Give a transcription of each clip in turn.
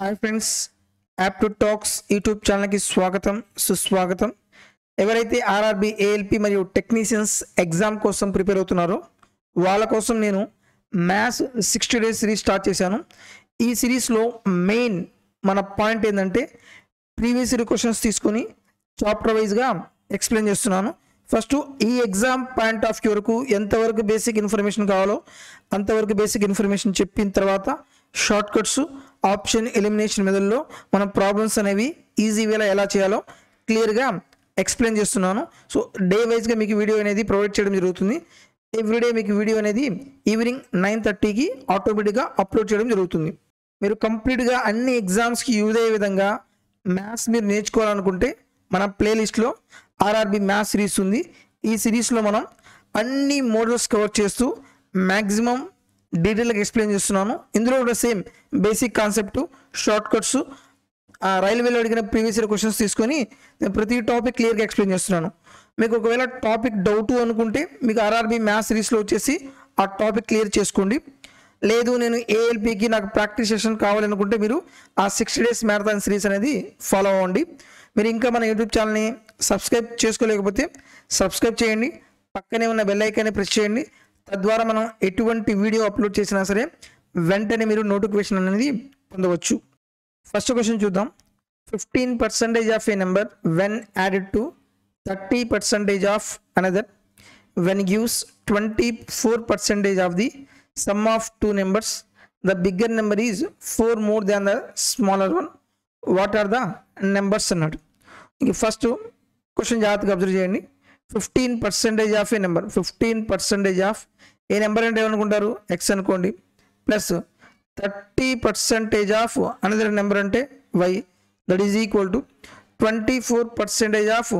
Hi friends app to talks YouTube ఛానల్కి స్వాగతం సుస్వాగతం ఎవరైతే ఆర్ఆర్బి ఏఎల్పి మరియు టెక్నీషియన్స్ ఎగ్జామ్ కోసం ప్రిపేర్ అవుతున్నారో వాళ్ళ కోసం నేను maths sixty days series start చేశాను ఈ సిరీస్లో మెయిన్ మన పాయింట్ ఏంటంటే ప్రీవియస్ ఇయర్ క్వశ్చన్స్ తీసుకొని చాప్టర్ వైజ్గా ఎక్స్ప్లెయిన్ చేస్తున్నాను ఫస్ట్ ఈ ఎగ్జామ్ పాయింట్ ఆఫ్ వ్యూ వరకు ఎంతవరకు బేసిక్ ఇన్ఫర్మేషన్ కావాలో అంతవరకు బేసిక్ ఇన్ఫర్మేషన్ చెప్పిన తర్వాత షార్ట్ కట్స్ ఆప్షన్ ఎలిమినేషన్ మెథడ్లో మన ప్రాబ్లమ్స్ అనేవి ఈజీ వేలో ఎలా చేయాలో క్లియర్గా ఎక్స్ప్లెయిన్ చేస్తున్నాను సో డే వైజ్గా మీకు వీడియో అనేది ప్రొవైడ్ చేయడం జరుగుతుంది ఎవ్రీడే మీకు వీడియో అనేది ఈవినింగ్ నైన్ థర్టీకి ఆటోమేటిక్గా అప్లోడ్ చేయడం జరుగుతుంది మీరు కంప్లీట్గా అన్ని ఎగ్జామ్స్కి యూజ్ అయ్యే విధంగా మ్యాథ్స్ మీరు నేర్చుకోవాలనుకుంటే మన ప్లేలిస్ట్లో ఆర్ఆర్బి మ్యాథ్స్ సిరీస్ ఉంది ఈ సిరీస్లో మనం అన్ని మోడల్స్ కవర్ చేస్తూ మ్యాక్సిమం డీటెయిల్గా ఎక్స్ప్లెయిన్ చేస్తున్నాను ఇందులో కూడా same basic concept shortcuts రైల్వేలో అడిగిన ప్రీవియస్ ఇయర్ క్వశ్చన్స్ తీసుకొని నేను ప్రతి టాపిక్ క్లియర్గా ఎక్స్ప్లెయిన్ చేస్తున్నాను మీకు ఒకవేళ టాపిక్ డౌట్ అనుకుంటే మీకు ఆర్ఆర్బి మ్యాథ్స్ సిరీస్లో వచ్చేసి ఆ టాపిక్ క్లియర్ చేసుకోండి లేదు నేను ఏఎల్పికి నాకు ప్రాక్టీస్ సెషన్ కావాలనుకుంటే మీరు ఆ సిక్స్టీ డేస్ మ్యారథాన్ సిరీస్ అనేది ఫాలో అవ్వండి మీరు ఇంకా మన యూట్యూబ్ ఛానల్ని సబ్స్క్రైబ్ చేసుకోలేకపోతే సబ్స్క్రైబ్ చేయండి పక్కనే ఉన్న బెల్ ఐకాన్ని ప్రెస్ చేయండి తద్వారా మనం ఎటువంటి వీడియో అప్లోడ్ చేసినా సరే వెంటనే మీరు నోటిఫికేషన్ అనేది పొందవచ్చు ఫస్ట్ క్వశ్చన్ చూద్దాం fifteen percentage of a number when added to thirty percentage of another when gives twenty four percentage of the sum of two numbers the bigger number is four more than the smaller one what are the numbers అన్నాడు ఇంక first question జాగ్రత్తగా observe చేయండి fifteen percentage of a number fifteen percentage of a number అంటే ఏమనుకుంటారు X అనుకోండి plus thirty percentage of another number అంటే Y that is equal to twenty four percentage of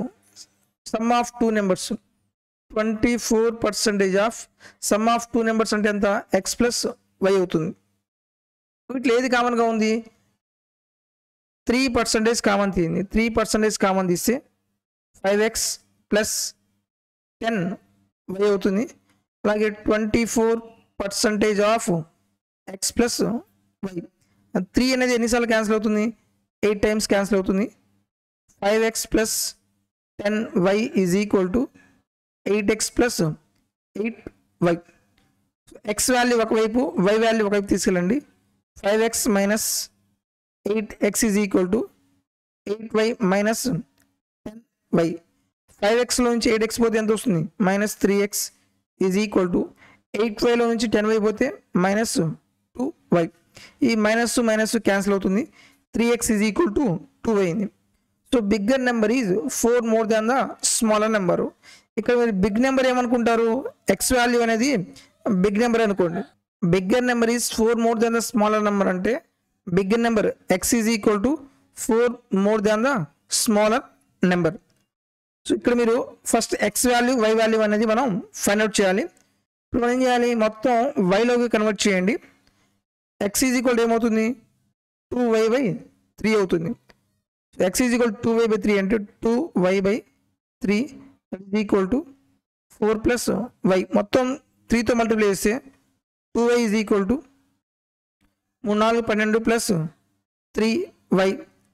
sum of two numbers twenty four percentage of sum of two numbers అంటే ఎంత X plus why అవుతుంది వీటిలో ఏది కామన్గా ఉంది three percentage common తీయండి three percentage common తీస్తే five X plus ten Y అవుతుంది అలాగే twenty four percentage of X plus Y three అనేది ఎన్నిసార్లు క్యాన్సిల్ అవుతుంది ఎయిట్ టైమ్స్ క్యాన్సిల్ అవుతుంది five X plus ten Y is equal to eight X plus eight Y X value ఒకవైపు Y value ఒకవైపు తీసుకెళ్ళండి five X minus eight X is equal to eight Y minus ten Y five ఎక్స్లో నుంచి eight X పోతే ఎంత వస్తుంది minus three X is equal to eight వైలో నుంచి టెన్ వై పోతే మైనస్ టూ వై ఈ మైనస్ మైనస్ క్యాన్సిల్ అవుతుంది three X is equal to two అయింది so bigger number is four more than the smaller number ఇక్కడ మీరు big number ఏమనుకుంటారు X value అనేది బిగ్ నెంబర్ అనుకోండి bigger number is four more than the smaller number అంటే bigger number X is equal to four more than the smaller number so ఇక్కడ మీరు first X value Y value అనేది మనం find out చేయాలి ఇప్పుడు మనం ఏం చేయాలి మొత్తం వైలోకి కన్వర్ట్ చేయండి ఎక్స్ ఈజ్ ఈక్వల్ ఏమవుతుంది టూ వై బై త్రీ అవుతుంది X is equal two Y by three అంటే two Y by three is equal to four plus Y మొత్తం త్రీతో మల్టిప్లై చేస్తే two Y is equal to మూడు నాలుగు పన్నెండు plus three Y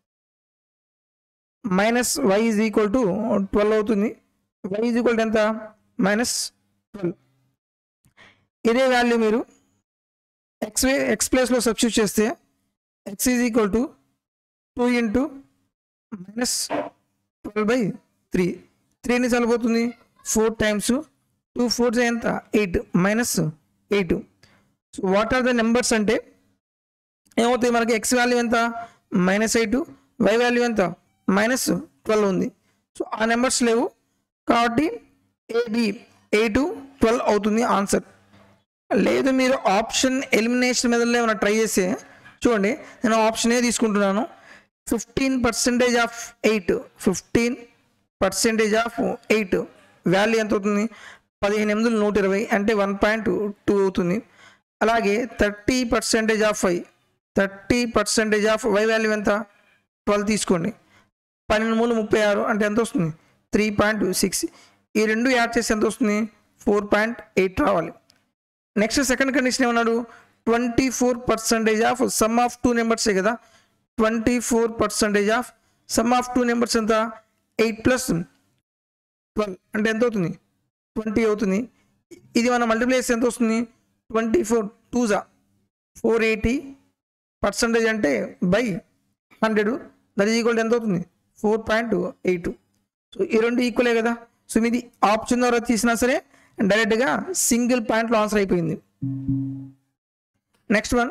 minus Y is equal to twelve అవుతుంది Y is equal to ఎంత minus twelve ఇదే value మీరు ఎక్స్ ఎక్స్ ప్లేస్లో సబ్స్టిట్యూట్ చేస్తే X is equal to two into minus twelve by three three ఎన్ని సార్లు పోతుంది ఫోర్ టైమ్స్ టూ ఫోర్స్ ఎంత eight minus eight so what are the numbers అంటే ఏమవుతాయి మనకి ఎక్స్ వాల్యూ ఎంత మైనస్ ఎయిట్ వై వాల్యూ ఎంత మైనస్ ట్వెల్వ్ ఉంది సో ఆ నెంబర్స్ లేవు కాబట్టి ఏబి ఎయిట్ ట్వెల్వ్ అవుతుంది ఆన్సర్ లేదు మీరు ఆప్షన్ ఎలిమినేషన్ మీద ఏమైనా ట్రై చేస్తే చూడండి నేను ఆప్షన్ ఏ తీసుకుంటున్నాను fifteen percentage of eight fifteen percentage of eight value ఎంత అవుతుంది పదిహేను ఎనిమిది నూట ఇరవై అంటే వన్ పాయింట్ టూ అవుతుంది అలాగే thirty percentage of five thirty percentage of Y value ఎంత ట్వెల్వ్ తీసుకోండి పన్నెండు మూడు ముప్పై ఆరు అంటే ఎంత వస్తుంది త్రీ పాయింట్ సిక్స్ ఈ రెండు యాడ్ చేసి ఎంత వస్తుంది ఫోర్ పాయింట్ ఎయిట్ రావాలి నెక్స్ట్ సెకండ్ కండిషన్ ఏమన్నాడు twenty four percentage of sum of two నెంబర్సే కదా twenty four percentage of sum of two numbers ఎంత ఎయిట్ ప్లస్ ట్వెల్వ్ అంటే ఎంత అవుతుంది ట్వంటీ అవుతుంది ఇది మన మల్టిప్లైస్ ఎంత వస్తుంది ట్వంటీ ఫోర్ టూజా ఫోర్ ఎయిటీ పర్సంటేజ్ అంటే by hundred that is equal ఎంత అవుతుంది ఫోర్ పాయింట్ ఎయిట్ సో ఈ రెండు ఈక్వలే కదా సో మీది ఆప్షన్ ద్వారా తీసినా సరే డైరెక్ట్గా సింగిల్ పాయింట్లో ఆన్సర్ అయిపోయింది next one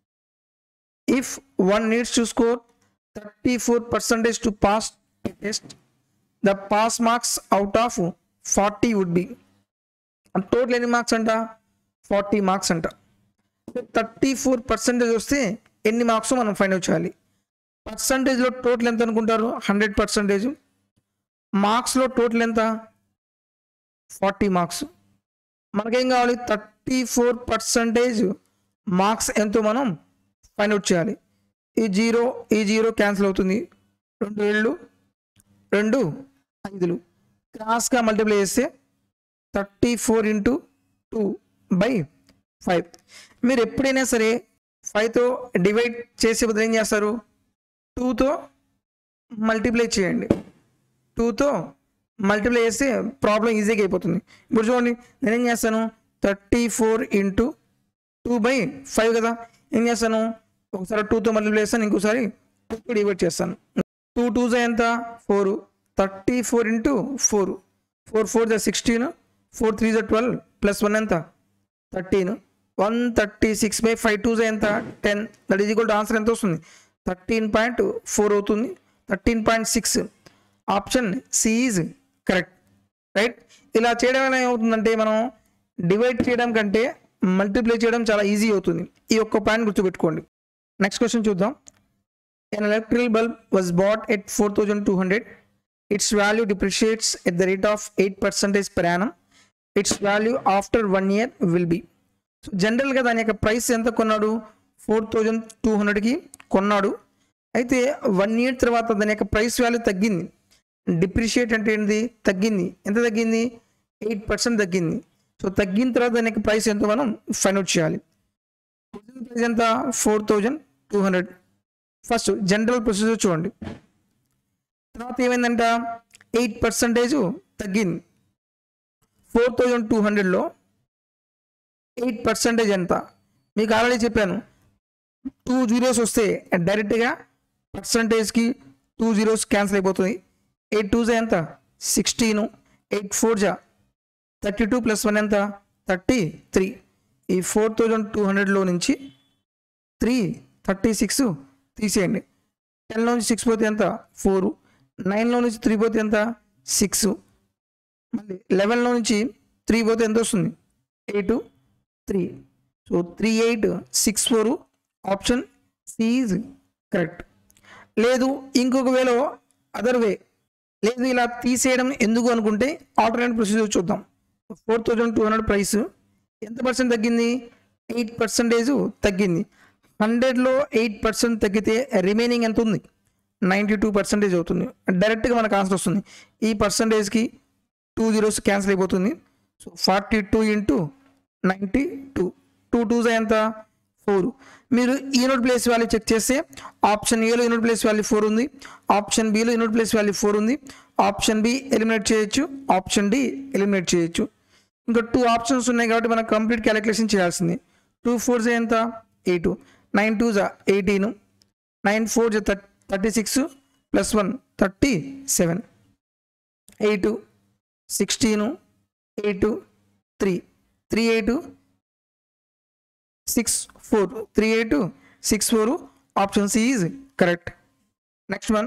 if one needs to score thirty four percentage to pass test the pass marks out of forty would be total ఎన్ని మార్క్స్ అంట ఫార్టీ మార్క్స్ అంట థర్టీ ఫోర్ పర్సెంటేజ్ వస్తే ఎన్ని మార్క్స్ మనం find out చేయాలి పర్సంటేజ్లో total ఎంత అనుకుంటారు hundred percentage మార్క్స్లో టోటల్ ఎంత ఫార్టీ మార్క్స్ మనకేం కావాలి థర్టీ ఫోర్ పర్సంటేజ్ మార్క్స్ ఎంతో మనం ఫైండ్ అవుట్ చేయాలి ఈ జీరో ఈ జీరో క్యాన్సిల్ అవుతుంది రెండు ఏళ్ళు రెండు ఐదులు క్రాస్గా మల్టిప్లై చేస్తే thirty four into two by five మీరు ఎప్పుడైనా సరే ఫైవ్తో డివైడ్ చేసే బదులు ఏం చేస్తారు టూతో మల్టిప్లై చేయండి టూతో మల్టిప్లై చేస్తే ప్రాబ్లం ఈజీగా అయిపోతుంది ఇప్పుడు చూడండి నేనేం చేస్తాను thirty four into two by five కదా ఏం చేస్తాను ఒకసారి టూతో మల్టిప్లై చేస్తాను ఇంకోసారి టూతో డివైడ్ చేస్తాను టూ టూ జా ఎంత four thirty four into four four four జా సిక్స్టీన్ ఫోర్ త్రీ జా ట్వెల్వ్ ప్లస్ వన్ ఎంత thirteen one thirty six by five two జా ఎంత ten that is equal to answer ఎంత వస్తుంది థర్టీన్ పాయింట్ ఫోర్ అవుతుంది thirteen point six option C is correct right ఇలా చేయడం వల్ల ఏమవుతుందంటే మనం డివైడ్ చేయడం కంటే మల్టిప్లై చేయడం చాలా ఈజీ అవుతుంది ఈ ఒక్క పాయింట్ గుర్తుపెట్టుకోండి నెక్స్ట్ క్వశ్చన్ చూద్దాం an electrical bulb was bought at four thousand two hundred its value depreciates at the rate of eight percentage per annum its value after one year will be so జనరల్గా దాని యొక్క price ఎంత కొన్నాడు four thousand two హండ్రెడ్కి కొన్నాడు అయితే one year తర్వాత దాని యొక్క ప్రైస్ వాల్యూ తగ్గింది డిప్రిషియేట్ అంటే ఏంటి తగ్గింది ఎంత తగ్గింది ఎయిట్ పర్సెంట్ తగ్గింది సో తగ్గిన తర్వాత దాని యొక్క ప్రైస్ ఎంతో మనం ఫైండ్ అవుట్ చేయాలి ప్రైస్ ఎంత four thousand two hundred first general procedure చూడండి తర్వాత ఏమైందంట ఎయిట్ పర్సెంటేజ్ తగ్గింది ఫోర్ థౌజండ్ టూ హండ్రెడ్లో ఎయిట్ పర్సెంటేజ్ ఎంత మీకు ఆల్రెడీ చెప్పాను టూ జీరోస్ వస్తే డైరెక్ట్గా పర్సంటేజ్కి టూ జీరోస్ క్యాన్సిల్ అయిపోతుంది ఎయిట్ టూ జా ఎంత సిక్స్టీన్ ఎయిట్ ఫోర్ జా థర్టీ టూ ప్లస్ వన్ ఎంత థర్టీ త్రీ ఈ ఫోర్ థౌజండ్ టూ హండ్రెడ్లో నుంచి త్రీ థర్టీ సిక్స్ తీసేయండి టెన్లో నుంచి సిక్స్ పోతే ఎంత ఫోరు నైన్లో నుంచి త్రీ పోతే ఎంత సిక్స్ మళ్ళీ లెవెన్లో నుంచి త్రీ పోతే ఎంత వస్తుంది eight three so three eight six four option C is correct లేదు ఇంకొక వేలో అదర్ వే లేదు ఇలా తీసేయడం ఎందుకు అనుకుంటే ఆల్టర్నేట్ ప్రొసీజర్ చూద్దాం four thousand two hundred price ఎంత పర్సెంట్ తగ్గింది ఎయిట్ పర్సెంటేజ్ తగ్గింది హండ్రెడ్లో ఎయిట్ పర్సెంట్ తగ్గితే రిమైనింగ్ ఎంత ఉంది నైంటీ టూ పర్సెంటేజ్ అవుతుంది డైరెక్ట్గా మనకు ఆన్సర్ వస్తుంది ఈ పర్సంటేజ్కి టూ జీరోస్ క్యాన్సిల్ అయిపోతుంది so forty two into ninety two two twos ఎంత ఫోర్ మీరు యూనిట్ ప్లేస్ వాల్యూ చెక్ చేస్తే ఆప్షన్ ఏలో యూనిట్ ప్లేస్ వాల్యూ ఫోర్ ఉంది ఆప్షన్ బిలో యూనిట్ ప్లేస్ వాల్యూ ఫోర్ ఉంది ఆప్షన్ బి ఎలిమినేట్ చేయొచ్చు ఆప్షన్ డి ఎలిమినేట్ చేయొచ్చు ఇంకా టూ ఆప్షన్స్ ఉన్నాయి కాబట్టి మనం కంప్లీట్ క్యాలిక్యులేషన్ చేయాల్సింది టూ ఫోర్ జా ఎంత ఎయిట్ నైన్ టూ జా ఎయిటీన్ నైన్ ఫోర్ జా thirty six plus one thirty seven eight sixteen eight three three eight six four three eight six four option C is correct next one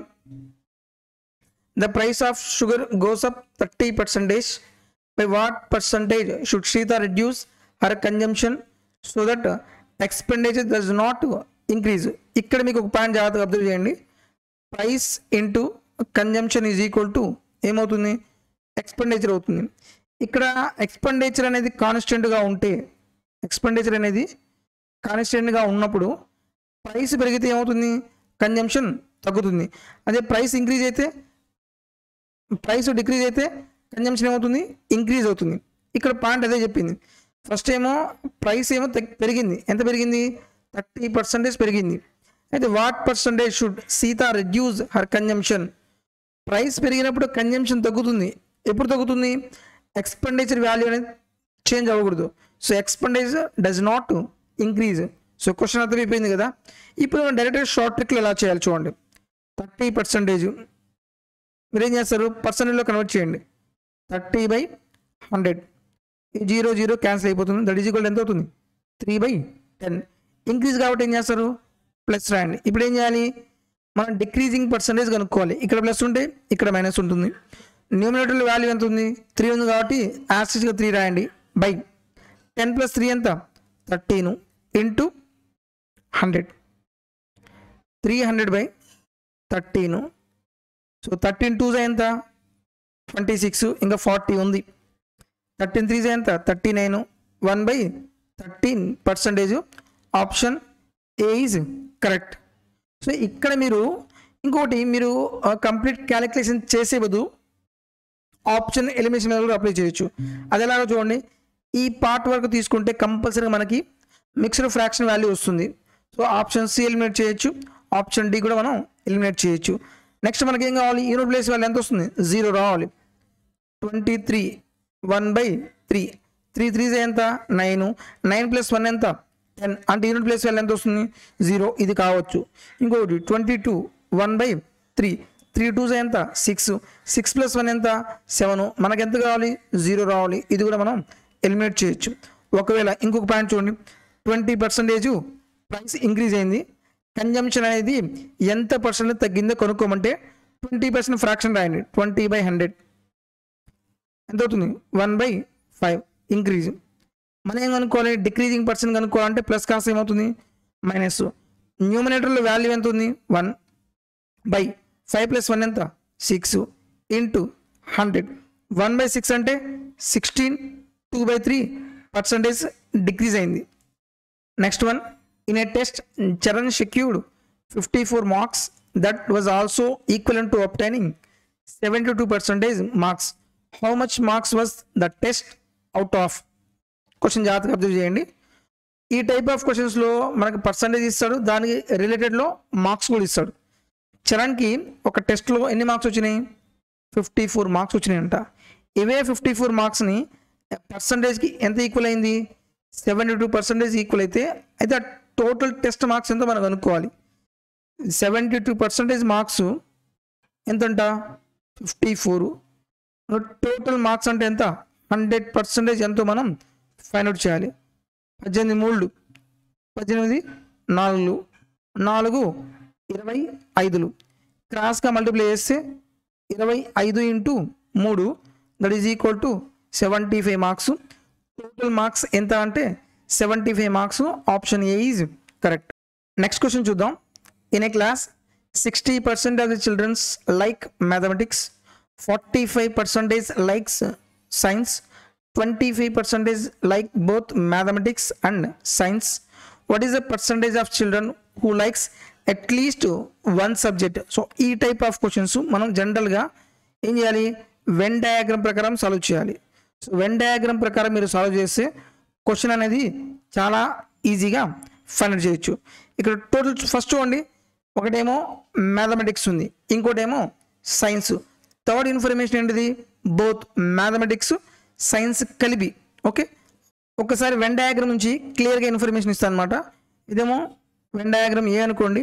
the price of sugar goes up thirty percentage by what percentage should Sita reduce her consumption so that expenditure does not increase ఇక్కడ మీకు ఒక point జాగ్రత్తగా observe చేయండి price into consumption is equal to ఏమవుతుంది expenditure అవుతుంది ఇక్కడ expenditure అనేది కాన్స్టెంట్గా ఉంటే ఎక్స్పెండిచర్ అనేది కాన్స్టెంట్గా ఉన్నప్పుడు ప్రైస్ పెరిగితే ఏమవుతుంది కన్జంప్షన్ తగ్గుతుంది అదే ప్రైస్ ఇంక్రీజ్ అయితే ప్రైస్ డిక్రీజ్ అయితే కన్జంప్షన్ ఏమవుతుంది ఇంక్రీజ్ అవుతుంది ఇక్కడ పాయింట్ అదే చెప్పింది ఫస్ట్ ఏమో ప్రైస్ ఏమో తగ్- పెరిగింది ఎంత పెరిగింది థర్టీ పర్సెంటేజ్ పెరిగింది అయితే what percentage should Sita reduce her consumption price పెరిగినప్పుడు కన్జంప్షన్ తగ్గుతుంది ఎప్పుడు తగ్గుతుంది ఎక్స్పెండిచర్ వాల్యూ అనేది చేంజ్ అవ్వకూడదు so expenditure does not increase so question అర్థమైపోయింది కదా ఇప్పుడు మనం డైరెక్ట్గా షార్ట్ ట్రిక్లో ఎలా చేయాలి చూడండి థర్టీ పర్సెంటేజ్ మీరు ఏం చేస్తారు పర్సెంటేజ్లో కన్వర్ట్ చేయండి thirty by hundred zero zero cancel అయిపోతుంది దట్ ఈజ్ ఈక్వల్ ఎంత అవుతుంది త్రీ బై టెన్ ఇంక్రీజ్ కాబట్టి ఏం చేస్తారు ప్లస్ రాయండి ఇప్పుడు ఏం చేయాలి మనం డిక్రీజింగ్ పర్సంటేజ్ కనుక్కోవాలి ఇక్కడ ప్లస్ ఉంటే ఇక్కడ మైనస్ ఉంటుంది న్యూమినేటర్లో వాల్యూ ఎంత ఉంది త్రీ ఉంది కాబట్టి యాస్టిస్గా త్రీ రాయండి బై టెన్ ప్లస్ త్రీ ఎంత thirteen into hundred three hundred by thirteen so thirteen twos ఎంత ట్వంటీ సిక్స్ ఇంకా ఫార్టీ ఉంది థర్టీన్ త్రీస్ ఎంత thirty nine one by thirteen percentage option A is correct so ఇక్కడ మీరు ఇంకొకటి మీరు కంప్లీట్ క్యాలిక్యులేషన్ చేసే బదులు ఆప్షన్ ఎలిమినేషన్ కూడా అప్లై చేయొచ్చు అది ఎలాగో చూడండి ఈ పార్ట్ వరకు తీసుకుంటే కంపల్సరీ మనకి మిక్స్డ్ ఫ్రాక్షన్ వాల్యూ వస్తుంది సో ఆప్షన్ సి ఎలిమినేట్ చేయొచ్చు ఆప్షన్ డి కూడా మనం ఎలిమినేట్ చేయొచ్చు నెక్స్ట్ మనకి ఏం కావాలి యూనిట్ ప్లేస్ వాల్యూ ఎంత వస్తుంది జీరో రావాలి twenty three one by three three threes ఎంత నైన్ నైన్ ప్లస్ వన్ ఎంత టెన్ అంటే యూనిట్ ప్లేస్ వాల్యూ ఎంత వస్తుంది జీరో ఇది కావచ్చు ఇంకొకటి twenty two one by three three twos ఎంత సిక్స్ సిక్స్ ప్లస్ వన్ ఎంత సెవెన్ మనకి ఎంత కావాలి జీరో రావాలి ఇది కూడా మనం ఎలిమినేట్ చేయొచ్చు ఒకవేళ ఇంకొక పాయింట్ చూడండి ట్వంటీ పర్సెంటేజ్ ప్రైస్ ఇంక్రీజ్ అయింది కన్జంప్షన్ అనేది ఎంత పర్సెంట్ తగ్గిందో కనుక్కోమంటే ట్వంటీ పర్సెంట్ ఫ్రాక్షన్ రాయండి ట్వంటీ బై హండ్రెడ్ ఎంత అవుతుంది వన్ బై ఫైవ్ ఇంక్రీజ్ మనం ఏం కనుక్కోవాలి డిక్రీజింగ్ పర్సెంట్ కనుక్కోవాలంటే ప్లస్ కాస్త ఏమవుతుంది మైనస్ న్యూమినేటర్లో వాల్యూ ఎంత ఉంది one by five plus one ఎంత six into hundred one by six అంటే sixteen two by three percentage decrease అయింది next one in a test Charan secured fifty four marks that was also equal to obtaining seventy two percentage marks how much marks was the test out of question జాగ్రత్తగా observe చేయండి ఈ type of క్వశ్చన్స్లో మనకి percentage ఇస్తాడు దానికి రిలేటెడ్లో marks కూడా ఇస్తాడు చరణ్కి ఒక టెస్ట్లో ఎన్ని మార్క్స్ వచ్చినాయి ఫిఫ్టీ ఫోర్ మార్క్స్ వచ్చినాయంట ఇవే ఫిఫ్టీ ఫోర్ మార్క్స్ని పర్సంటేజ్కి ఎంత ఈక్వల్ అయింది సెవెంటీ టూ పర్సెంటేజ్ ఈక్వల్ అయితే అయితే ఆ టోటల్ టెస్ట్ మార్క్స్ ఎంతో మనం కనుక్కోవాలి సెవెంటీ టూ పర్సెంటేజ్ మార్క్స్ ఎంతంట ఫిఫ్టీ ఫోర్ టోటల్ మార్క్స్ అంటే ఎంత హండ్రెడ్ పర్సెంటేజ్ ఎంతో మనం ఫైండ్ అవుట్ చేయాలి పద్దెనిమిది మూడు పద్దెనిమిది నాలుగు నాలుగు ఇరవై ఐదులు క్రాస్గా మల్టిప్లై చేస్తే ఇరవై ఐదు ఇంటూ మూడు that is equal to seventy five marks total marks ఎంత అంటే seventy five marks option A is correct next question చూద్దాం in a class sixty percent of the childrens like mathematics forty five percentage likes science twenty five percentage like both mathematics and science what is the percentage of children who likes at least one subject so ఈ type of questions మనం జనరల్గా ఏం చేయాలి Venn diagram ప్రకారం solve చేయాలి so Venn diagram ప్రకారం మీరు solve చేస్తే క్వశ్చన్ అనేది చాలా ఈజీగా ఫైండ్ చేయొచ్చు ఇక్కడ టోటల్ ఫస్ట్ చూడండి ఒకటేమో మ్యాథమెటిక్స్ ఉంది ఇంకోటేమో సైన్స్ థర్డ్ ఇన్ఫర్మేషన్ ఏంటిది బోత్ మ్యాథమెటిక్స్ సైన్స్ కలిపి ఓకే ఒక్కసారి వెన్ డయాగ్రామ్ నుంచి క్లియర్గా ఇన్ఫర్మేషన్ ఇస్తాను అనమాట ఇదేమో వెన్ డయాగ్రామ్ ఏ అనుకోండి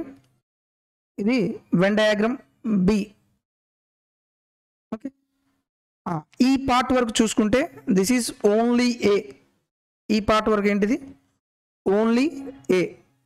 ఇది వెన్ డయాగ్రామ్ బి ఓకే ఈ పార్ట్ వరకు చూసుకుంటే దిస్ ఈజ్ ఓన్లీ ఏ ఈ పార్ట్ వరకు ఏంటిది ఓన్లీ ఏ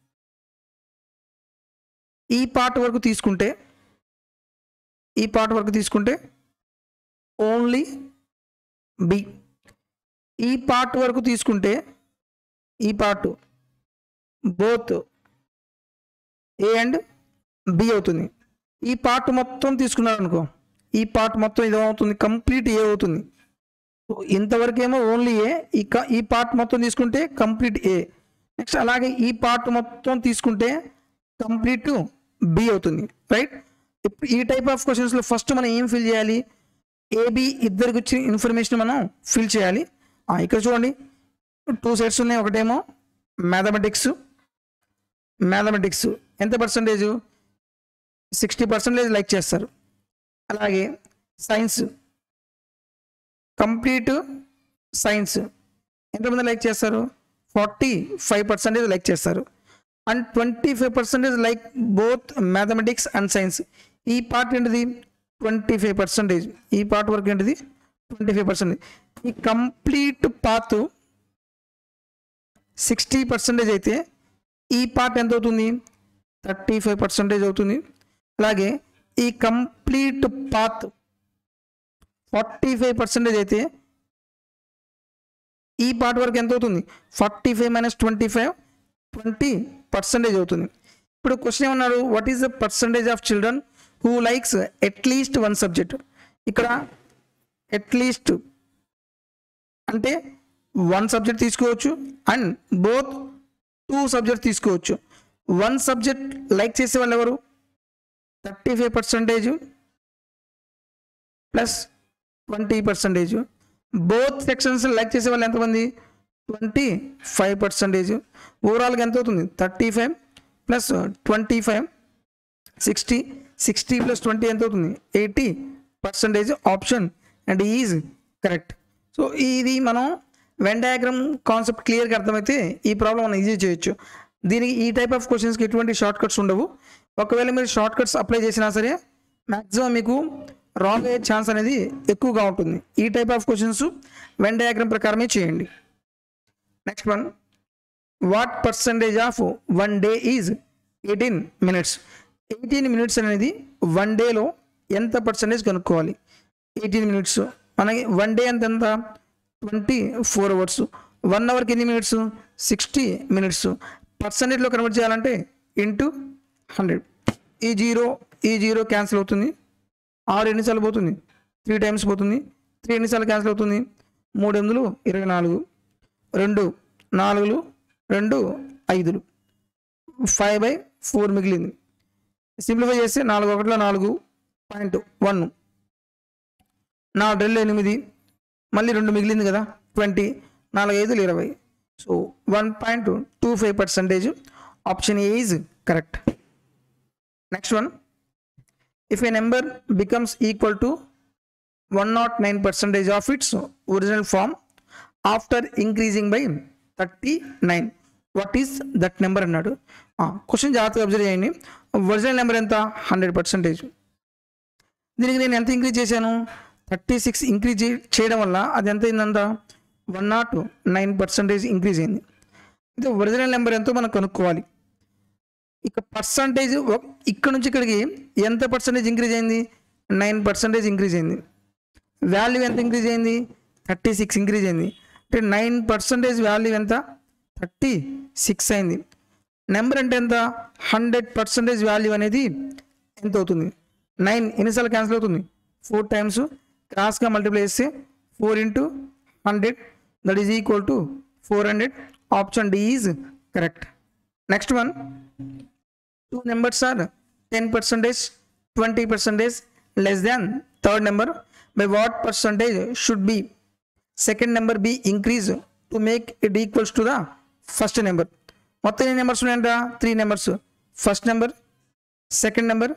ఈ పార్ట్ వరకు తీసుకుంటే ఈ పార్ట్ వరకు తీసుకుంటే ఓన్లీ బి ఈ పార్ట్ వరకు తీసుకుంటే ఈ part both A and B అవుతుంది ఈ పార్ట్ మొత్తం తీసుకున్నారు అనుకో ఈ పార్ట్ మొత్తం ఇది అవుతుంది కంప్లీట్ ఏ అవుతుంది సో ఇంతవరకేమో ఓన్లీ ఏ ఈ క- ఈ పార్ట్ మొత్తం తీసుకుంటే కంప్లీట్ ఏ నెక్స్ట్ అలాగే ఈ పార్ట్ మొత్తం తీసుకుంటే కంప్లీట్ బి అవుతుంది రైట్ ఇప్పుడు ఈ టైప్ ఆఫ్ క్వశ్చన్స్లో ఫస్ట్ మనం ఏం ఫిల్ చేయాలి ఏబి ఇద్దరికి వచ్చిన ఇన్ఫర్మేషన్ మనం ఫిల్ చేయాలి ఆ, ఇక్కడ చూడండి టూ సెట్స్ ఉన్నాయి ఒకటేమో మ్యాథమెటిక్స్ మ్యాథమెటిక్స్ ఎంత పర్సంటేజ్ సిక్స్టీ పర్సెంటేజ్ లైక్ చేస్తారు అలాగే సైన్స్ కంప్లీట్ సైన్స్ ఎంతమంది లైక్ చేస్తారు ఫార్టీ ఫైవ్ పర్సెంటేజ్ లైక్ చేస్తారు and twenty five percentage like both mathematics and science ఈ పార్ట్ ఏంటిది ట్వంటీ ఫైవ్ పర్సెంటేజ్ ఈ పార్ట్ వరకు ఏంటిది ట్వంటీ ఫైవ్ పర్సెంటేజ్ ఈ కంప్లీట్ పాత్ సిక్స్టీ పర్సెంటేజ్ అయితే ఈ పార్ట్ ఎంత అవుతుంది థర్టీ ఫైవ్ పర్సెంటేజ్ అవుతుంది అలాగే ఈ complete part forty five percentage అయితే ఈ పార్ట్ వరకు ఎంత అవుతుంది forty five minus twenty five twenty percentage అవుతుంది ఇప్పుడు క్వశ్చన్ ఏమన్నారు what is the percentage of children who likes at least one subject ఇక్కడ అట్లీస్ట్ అంటే వన్ సబ్జెక్ట్ తీసుకోవచ్చు అండ్ బోత్ టూ సబ్జెక్ట్ తీసుకోవచ్చు వన్ సబ్జెక్ట్ లైక్ చేసే వాళ్ళు ఎవరు thirty five percentage plus twenty percentage both sections like చేసే వాళ్ళు ఎంతమంది ట్వంటీ ఫైవ్ పర్సెంటేజ్ ఓవరాల్గా ఎంత అవుతుంది thirty five plus twenty five sixty sixty plus twenty ఎంత అవుతుంది eighty percentage option and is correct so ఇది మనం వెన్ డయాగ్రామ్ కాన్సెప్ట్ క్లియర్గా అర్థమైతే ఈ ప్రాబ్లం మనం ఈజీ చేయొచ్చు దీనికి ఈ టైప్ ఆఫ్ క్వశ్చన్స్కి ఎటువంటి షార్ట్ కట్స్ ఉండవు ఒకవేళ మీరు షార్ట్ కట్స్ అప్లై చేసినా సరే మ్యాక్సిమం మీకు రాంగ్ అయ్యే ఛాన్స్ అనేది ఎక్కువగా ఉంటుంది ఈ type of questions Venn diagram ప్రకారమే చేయండి next one what percentage of one day is eighteen minutes eighteen minutes అనేది వన్ డేలో ఎంత పర్సంటేజ్ కనుక్కోవాలి ఎయిటీన్ మినిట్స్ మనకి వన్ డే ఎంత ఎంత ట్వంటీ ఫోర్ అవర్స్ వన్ అవర్కి ఎన్ని మినిట్స్ సిక్స్టీ మినిట్స్ పర్సంటేజ్లో కన్వర్ట్ చేయాలంటే ఇంటూ హండ్రెడ్ ఈ జీరో ఈ జీరో క్యాన్సిల్ అవుతుంది ఆరు ఎన్నిసార్లు పోతుంది త్రీ టైమ్స్ పోతుంది త్రీ ఎన్నిసార్లు క్యాన్సిల్ అవుతుంది మూడు వందలు ఇరవై నాలుగు రెండు నాలుగులు రెండు ఐదులు ఫైవ్ బై ఫోర్ మిగిలింది సింప్లిఫై చేస్తే నాలుగు ఒకటిలో నాలుగు పాయింట్ వన్ నాలుగు రెండు ఎనిమిది మళ్ళీ రెండు మిగిలింది కదా ట్వంటీ నాలుగు ఐదులు ఇరవై so one point two five percentage option A is correct next one if a number becomes equal to 109 percentage of its original form after increasing by 39 what is that number అన్నాడు question జాగ్రత్తగా observe చేయండి original number ఎంత hundred percentage దీనికి నేను ఎంత increase చేశాను thirty six increase చేయడం వల్ల అది ఎంత అయిందంట one not nine percentage increase అయింది ఇది ఒరిజినల్ నెంబర్ ఎంతో మనం కనుక్కోవాలి ఇక పర్సంటేజ్ ఇక్కడ నుంచి ఇక్కడికి ఎంత పర్సంటేజ్ ఇంక్రీజ్ అయింది నైన్ పర్సంటేజ్ ఇంక్రీజ్ అయింది వాల్యూ ఎంత ఇంక్రీజ్ అయింది థర్టీ సిక్స్ ఇంక్రీజ్ అయింది అంటే నైన్ పర్సంటేజ్ వాల్యూ ఎంత థర్టీ సిక్స్ అయింది నెంబర్ అంటే ఎంత హండ్రెడ్ పర్సంటేజ్ వాల్యూ అనేది ఎంత అవుతుంది నైన్ ఎన్నిసార్లు క్యాన్సిల్ అవుతుంది ఫోర్ టైమ్స్ క్రాస్గా మల్టిప్లై చేస్తే four into hundred that is equal to four hundred option D is correct next one two numbers are 10 percentage 20 percentage less than third number by what percentage should be second number be increased to make it equals to the first number మొత్తం ఎన్ని numbers ఉన్నాయంట three numbers first number second number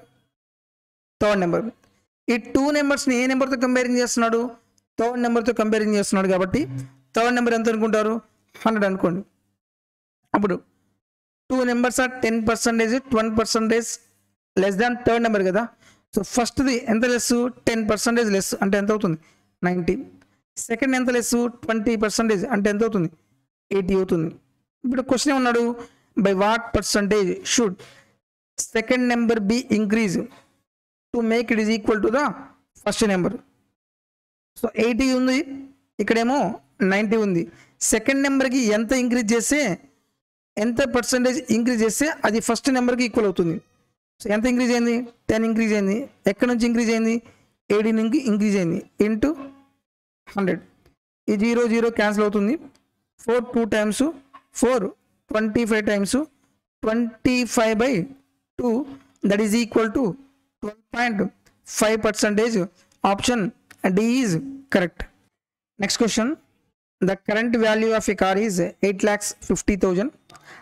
third number ఈ two నెంబర్స్ని ఏ నెంబర్తో comparing చేస్తున్నాడు third నెంబర్తో comparing చేస్తున్నాడు కాబట్టి థర్డ్ నెంబర్ ఎంత అనుకుంటారు హండ్రెడ్ అనుకోండి అప్పుడు two numbers are ten percentage twenty percentage less than third number కదా సో ఫస్ట్ది ఎంత లెస్ టెన్ పర్సెంటేజ్ లెస్ అంటే ఎంత అవుతుంది నైంటీ సెకండ్ ఎంత లెస్ ట్వంటీ పర్సెంటేజ్ అంటే ఎంత అవుతుంది ఎయిటీ అవుతుంది ఇప్పుడు క్వశ్చన్ ఏమన్నాడు by what percentage should second number be increase to make it is equal to the first number so eighty ఉంది ఇక్కడేమో నైంటీ ఉంది సెకండ్ నెంబర్కి ఎంత ఇంక్రీజ్ చేస్తే ఎంత పర్సంటేజ్ ఇంక్రీజ్ చేస్తే అది ఫస్ట్ నెంబర్కి ఈక్వల్ అవుతుంది సో ఎంత ఇంక్రీజ్ అయింది టెన్ ఇంక్రీజ్ అయింది ఎక్కడి నుంచి ఇంక్రీజ్ అయింది ఎయిటీ నుంచి ఇంక్రీజ్ అయింది ఇంటూ హండ్రెడ్ ఈ జీరో జీరో క్యాన్సిల్ అవుతుంది four two times four twenty five times twenty five by two that is equal to twelve point five percentage option D is correct next question the current value of a car is 8 lakhs 50,000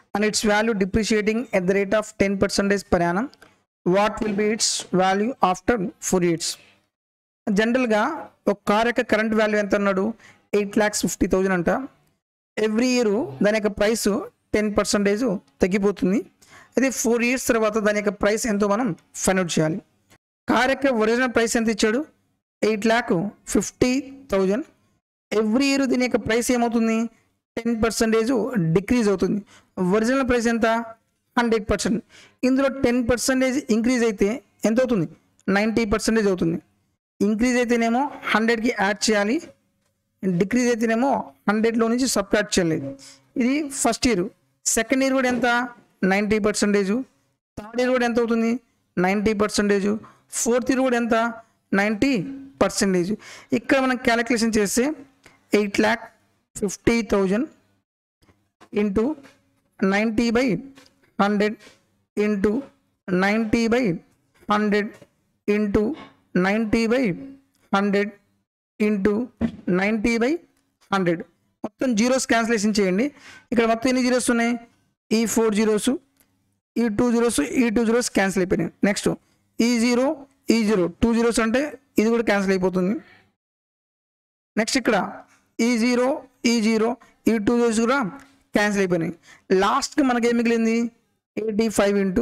and its value depreciating at the rate of ten percentage per annum what will be its value after four years జనరల్గా ఒక car యొక్క current value ఎంత అన్నాడు eight lakhs fifty thousand అంట every year దాని యొక్క price ten percentage తగ్గిపోతుంది అయితే ఫోర్ ఇయర్స్ తర్వాత దాని యొక్క ప్రైస్ ఎంతో మనం ఫైండ్ అవుట్ చేయాలి కార్ యొక్క ఒరిజినల్ ప్రైస్ ఎంత ఇచ్చాడు eight lakh fifty thousand every year దీని యొక్క ప్రైస్ ఏమవుతుంది టెన్ పర్సెంటేజ్ డిక్రీజ్ అవుతుంది ఒరిజినల్ ప్రైస్ ఎంత హండ్రెడ్ పర్సెంట్ ఇందులో టెన్ పర్సెంటేజ్ ఇంక్రీజ్ అయితే ఎంత అవుతుంది నైంటీ పర్సెంటేజ్ అవుతుంది ఇంక్రీజ్ అయితేనేమో హండ్రెడ్కి యాడ్ చేయాలి డిక్రీజ్ అయితేనేమో హండ్రెడ్లో నుంచి సబ్ట్రాక్ట్ చేయాలి ఇది ఫస్ట్ ఇయర్ సెకండ్ ఇయర్ కూడా ఎంత నైంటీ పర్సెంటేజ్ థర్డ్ ఇయర్ కూడా ఎంత అవుతుంది నైంటీ పర్సెంటేజ్ ఫోర్త్ ఇయర్ కూడా ఎంత నైంటీ పర్సెంటేజ్ ఇక్కడ మనం క్యాలిక్యులేషన్ చేస్తే eight lakh fifty thousand into ninety by hundred into ninety by hundred into ninety by hundred into ninety by hundred మొత్తం జీరోస్ క్యాన్సిలేషన్ చేయండి ఇక్కడ మొత్తం ఎన్ని జీరోస్ ఉన్నాయి ఈ ఫోర్ జీరోస్ ఈ టూ జీరోస్ ఈ టూ జీరోస్ క్యాన్సిల్ అయిపోయినాయి నెక్స్ట్ ఈ జీరో ఈ జీరో టూ జీరోస్ అంటే ఇది కూడా క్యాన్సిల్ అయిపోతుంది నెక్స్ట్ ఇక్కడ ఈ జీరో ఈ జీరో ఈ టూ జీరోస్ కూడా క్యాన్సిల్ అయిపోయినాయి లాస్ట్కి మనకి ఏం మిగిలింది eighty five into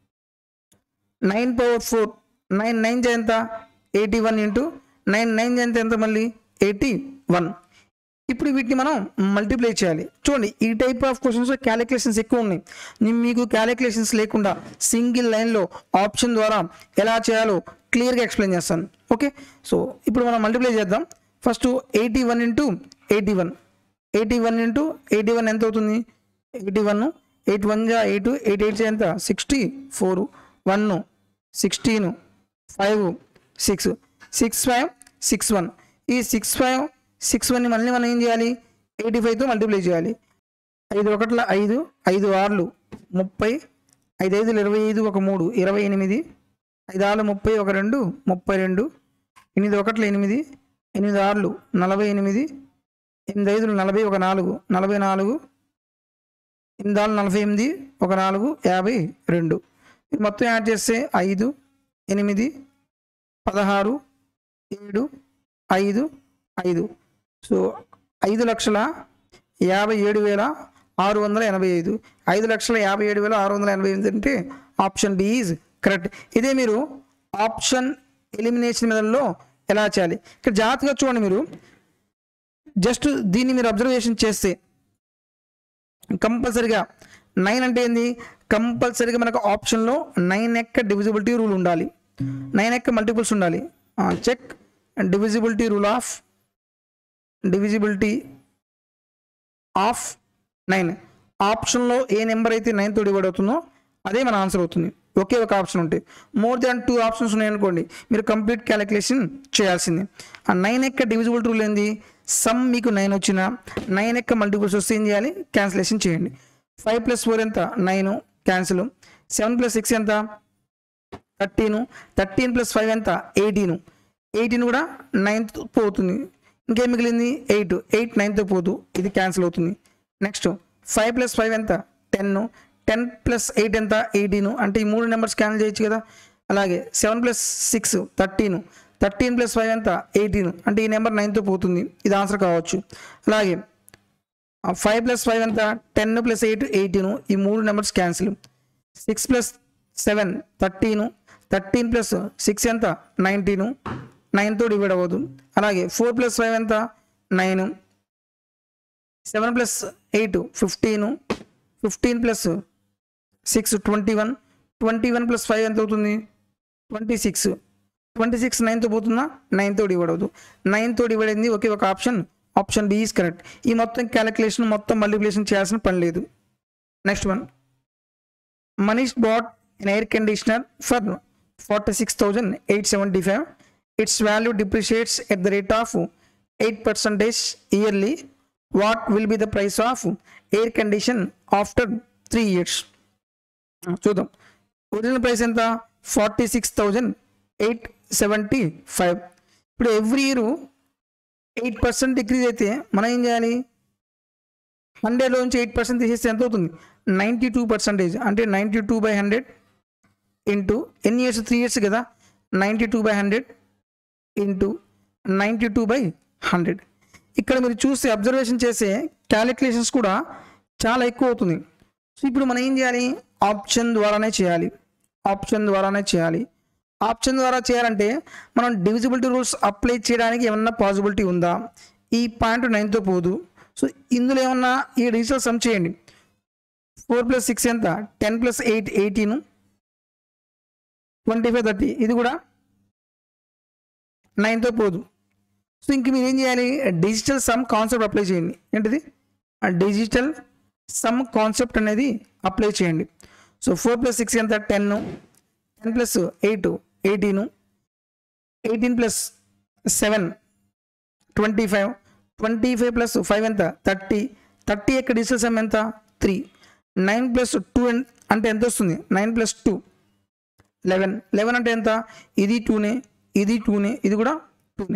nine power four nine nine ఎంత eighty one into nine nine ఎంత ఎంత మళ్ళీ ఎయిటీ వన్ ఇప్పుడు వీటిని మనం మల్టిప్లై చేయాలి చూడండి ఈ టైప్ ఆఫ్ క్వశ్చన్స్ క్యాలిక్యులేషన్స్ ఎక్కువ ఉన్నాయి నేను మీకు క్యాలిక్యులేషన్స్ లేకుండా సింగిల్ లైన్లో ఆప్షన్ ద్వారా ఎలా చేయాలో క్లియర్గా ఎక్స్ప్లెయిన్ చేస్తాను ఓకే సో ఇప్పుడు మనం మల్టిప్లై చేద్దాం first eighty one into eighty one eighty one into eighty one ఎంత అవుతుంది ఎయిటీ వన్ ఎయిట్ వన్ జా ఎయిట్ ఎయిట్ ఎయిట్ ఎంత sixty four one sixteen five six six five six one ఈ six five six వన్ని మళ్ళీ మనం ఏం చేయాలి ఎయిటీ ఫైవ్తో మల్టిప్లై చేయాలి ఐదు ఒకట్ల ఐదు ఐదు ఆర్లు ముప్పై ఐదు ఐదులు ఇరవై ఐదు ఒక మూడు ఇరవై ఎనిమిది ఐదు ఆరు ముప్పై ఒక రెండు ముప్పై రెండు ఎనిమిది ఒకట్ల ఎనిమిది ఎనిమిది ఆర్లు నలభై ఎనిమిది ఎనిమిది ఐదులు నలభై ఒక నాలుగు నలభై నాలుగు ఎనిమిది ఆరు నలభై ఎనిమిది ఒక నాలుగు యాభై రెండు ఇది మొత్తం యాడ్ చేస్తే ఐదు ఎనిమిది పదహారు ఏడు ఐదు ఐదు సో ఐదు లక్షల యాభై ఏడు వేల ఆరు వందల ఎనభై ఐదు ఐదు లక్షల యాభై ఏడు వేల ఆరు వందల ఎనభై ఎనిమిది అంటే ఆప్షన్ బి ఈజ్ కరెక్ట్ ఇదే మీరు ఆప్షన్ ఎలిమినేషన్ మెథడ్లో ఎలా చేయాలి ఇక్కడ జాగ్రత్తగా చూడండి మీరు జస్ట్ దీన్ని మీరు అబ్జర్వేషన్ చేస్తే కంపల్సరిగా నైన్ అంటే ఏంది కంపల్సరిగా మనకు ఆప్షన్లో నైన్ ఎక్క డివిజిబిలిటీ రూల్ ఉండాలి నైన్ ఎక్క మల్టిపుల్స్ ఉండాలి check divisibility rule of divisibility of nine ఆప్షన్లో ఏ నెంబర్ అయితే నైన్తో డివైడ్ అవుతుందో అదే మన ఆన్సర్ అవుతుంది ఒకే ఒక ఆప్షన్ ఉంటే మోర్ దాన్ టూ ఆప్షన్స్ ఉన్నాయనుకోండి మీరు కంప్లీట్ క్యాలిక్యులేషన్ చేయాల్సిందే ఆ నైన్ ఎక్క డివిజిబుల్ రూల్ ఏంది సమ్ మీకు నైన్ వచ్చిన నైన్ ఎక్క మల్టిపుల్స్ వస్తే ఏం చేయాలి క్యాన్సిలేషన్ చేయండి ఫైవ్ ప్లస్ ఫోర్ ఎంత nine cancel seven plus six ఎంత థర్టీను థర్టీన్ ప్లస్ ఫైవ్ ఎంత ఎయిటీను ఎయిటీన్ కూడా నైన్త్ పోతుంది ఇంకేం మిగిలింది ఎయిట్ ఎయిట్ నైన్త్ పోదు ఇది క్యాన్సిల్ అవుతుంది నెక్స్ట్ ఫైవ్ ప్లస్ ఫైవ్ ఎంత టెన్ టెన్ ప్లస్ ఎయిట్ ఎంత ఎయిటీను అంటే ఈ మూడు నెంబర్స్ క్యాన్సిల్ చేయొచ్చు కదా అలాగే seven plus six thirteen thirteen plus five ఎంత ఎయిటీన్ అంటే ఈ నెంబర్ నైన్తో పోతుంది ఇది ఆన్సర్ కావచ్చు అలాగే ఫైవ్ ప్లస్ ఫైవ్ ఎంత టెన్ ప్లస్ ఎయిట్ ఎయిటీను ఈ మూడు numbers cancel six plus seven thirteen thirteen plus six ఎంత నైన్టీను నైన్తో డివైడ్ అవ్వదు అలాగే ఫోర్ ప్లస్ ఫైవ్ ఎంత nine seven plus eight fifteen fifteen plus six twenty one twenty one plus five ఎంత అవుతుంది twenty six twenty six నైన్తో పోతుందా నైన్తో డివైడ్ అవుతుంది నైన్తో డివైడ్ అయింది ఒకే ఒక option option B is correct ఈ మొత్తం క్యాలిక్యులేషన్ మొత్తం మల్టిప్లికేషన్ చేయాల్సిన పని లేదు next one Manish bought an air conditioner for 46,875. Its value depreciates at the rate of 8 percentage yearly. What will be the price of air condition after 3 years? చూద్దాం original price ఎంత forty six thousand eight seventy five ఇప్పుడు every year eight percent decrease అయితే మనం ఏం చేయాలి హండ్రెడ్లో నుంచి eight percent తీసేస్తే ఎంత అవుతుంది నైంటీ టూ పర్సెంటేజ్ అంటే ninety two by hundred into ఎన్ని ఇయర్స్ త్రీ ఇయర్స్ కదా ninety two by hundred into ninety two by hundred ఇక్కడ మీరు చూస్తే అబ్జర్వేషన్ చేసే క్యాలిక్యులేషన్స్ కూడా చాలా ఎక్కువ అవుతుంది సో ఇప్పుడు మనం ఏం చేయాలి ఆప్షన్ ద్వారానే చేయాలి ఆప్షన్ ద్వారానే చేయాలి ఆప్షన్ ద్వారా చేయాలంటే మనం డివిజిబిలిటీ రూల్స్ అప్లై చేయడానికి ఏమన్నా పాసిబిలిటీ ఉందా ఈ పాయింట్ నైన్తో పోదు సో ఇందులో ఏమన్నా ఈ డిజిటల్ సమ్ చేయండి ఫోర్ ప్లస్ సిక్స్ ఎంత ten plus eight eighteen twenty five thirty ఇది కూడా నైన్తో పోదు సో ఇంక మీరు ఏం చేయాలి డిజిటల్ సమ్ కాన్సెప్ట్ అప్లై చేయండి ఏంటిది డిజిటల్ సమ్ కాన్సెప్ట్ అనేది అప్లై చేయండి సో ఫోర్ ప్లస్ సిక్స్ ఎంత ten ten plus eight eighteen eighteen plus seven twenty five twenty five plus five ఎంత థర్టీ థర్టీ యొక్క డిజిటల్ సమ్ ఎంత త్రీ నైన్ ప్లస్ టూ అంటే ఎంత వస్తుంది nine plus two eleven eleven అంటే ఎంత ఇది టూనే ఇది టూనే ఇది కూడా టూనే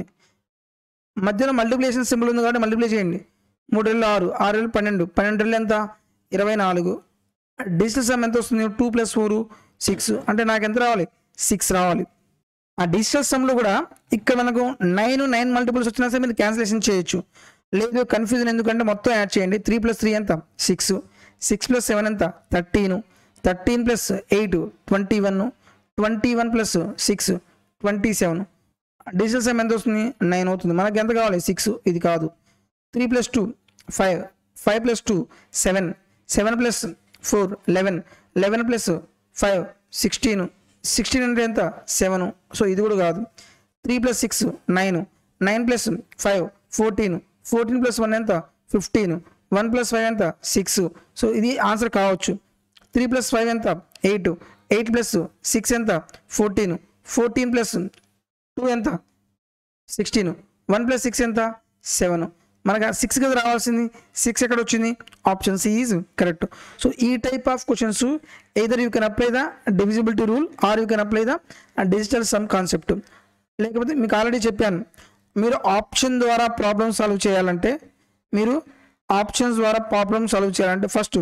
మధ్యలో మల్టిప్లికేషన్ సింబల్ ఉంది కాబట్టి మల్టిప్లై చేయండి మూడు రెళ్ళు ఆరు ఆరు రెళ్ళు పన్నెండు పన్నెండు రెళ్ళు ఎంత ఇరవై నాలుగు డిజిటల్ సమ్ ఎంత వస్తుంది టూ ప్లస్ ఫోర్ సిక్స్ అంటే నాకు ఎంత రావాలి సిక్స్ రావాలి ఆ డిజిటల్ సమ్లో కూడా ఇక్కడ మనకు నైన్ నైన్ మల్టిపుల్స్ వచ్చినా సరే మీరు క్యాన్సిలేషన్ చేయొచ్చు లేదు కన్ఫ్యూజన్ ఎందుకంటే మొత్తం యాడ్ చేయండి త్రీ ప్లస్ త్రీ ఎంత సిక్స్ సిక్స్ ప్లస్ సెవెన్ ఎంత thirteen thirteen plus eight twenty one twenty one plus six twenty seven digital sum ఎంత వస్తుంది నైన్ అవుతుంది మనకి ఎంత కావాలి సిక్స్ ఇది కాదు three plus two five five plus two seven seven plus four eleven eleven plus five sixteen sixteen అంటే ఎంత సెవెన్ సో ఇది కూడా కాదు three plus six nine nine plus five fourteen fourteen plus one ఎంత fifteen one plus five ఎంత six so ఇది answer కావచ్చు three plus five ఎంత ఎయిట్ ఎయిట్ ప్లస్ సిక్స్ ఎంత ఫోర్టీన్ ఫోర్టీన్ ప్లస్ టూ ఎంత సిక్స్టీన్ వన్ ప్లస్ సిక్స్ ఎంత seven మనకు six కదా రావాల్సింది సిక్స్ ఎక్కడ వచ్చింది option C is correct so ఈ type of questions either you can apply the divisibility rule or you can apply the digital sum concept లేకపోతే మీకు ఆల్రెడీ చెప్పాను మీరు ఆప్షన్ ద్వారా ప్రాబ్లమ్ సాల్వ్ చేయాలంటే మీరు ఆప్షన్స్ ద్వారా ప్రాబ్లమ్ సాల్వ్ చేయాలంటే first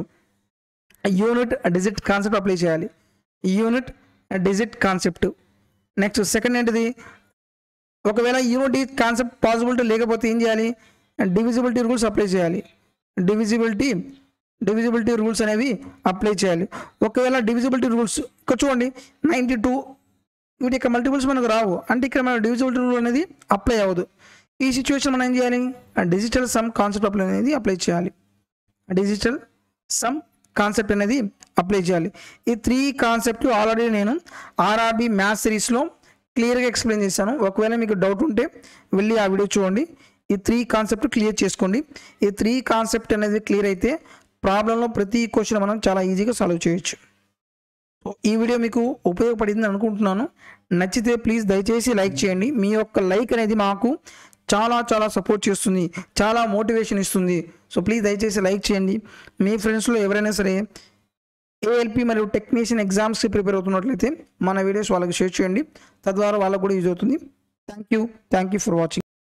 unit digit concept apply చేయాలి unit digit concept next second ఏంటిది ఒకవేళ యూనిట్ కాన్సెప్ట్ పాసిబిలిటీ లేకపోతే ఏం చేయాలి డివిజిబిలిటీ రూల్స్ అప్లై చేయాలి డివిజిబిలిటీ డివిజిబిలిటీ రూల్స్ అనేవి అప్లై చేయాలి ఒకవేళ డివిజిబిలిటీ రూల్స్ ఇక్కడ చూడండి నైంటీ టూ వీటి యొక్క మల్టిపుల్స్ మనకు రావు అంటే ఇక్కడ మన డివిజిబిలిటీ రూల్ అనేది అప్లై అవ్వదు ఈ సిచ్యువేషన్ మనం ఏం చేయాలి డిజిటల్ సమ్ కాన్సెప్ట్ అప్లై అనేది అప్లై చేయాలి డిజిటల్ సమ్ కాన్సెప్ట్ అనేది అప్లై చేయాలి ఈ త్రీ కాన్సెప్ట్ ఆల్రెడీ నేను ఆర్ఆర్బి మ్యాథ్స్ సిరీస్లో క్లియర్గా ఎక్స్ప్లెయిన్ చేశాను ఒకవేళ మీకు డౌట్ ఉంటే వెళ్ళి ఆ వీడియో చూడండి ఈ త్రీ కాన్సెప్ట్ క్లియర్ చేసుకోండి ఈ త్రీ కాన్సెప్ట్ అనేది క్లియర్ అయితే ప్రాబ్లంలో ప్రతి క్వశ్చన్ మనం చాలా ఈజీగా సాల్వ్ చేయొచ్చు సో ఈ వీడియో మీకు ఉపయోగపడింది అనుకుంటున్నాను నచ్చితే ప్లీజ్ దయచేసి లైక్ చేయండి మీ యొక్క లైక్ అనేది మాకు చాలా చాలా సపోర్ట్ చేస్తుంది చాలా మోటివేషన్ ఇస్తుంది సో ప్లీజ్ దయచేసి లైక్ చేయండి మీ ఫ్రెండ్స్లో ఎవరైనా సరే ఏఎల్పి మరియు టెక్నీషియన్ ఎగ్జామ్స్కి ప్రిపేర్ అవుతున్నట్లయితే మన వీడియోస్ వాళ్ళకి షేర్ చేయండి తద్వారా వాళ్ళకు కూడా యూజ్ అవుతుంది thank you thank you for watching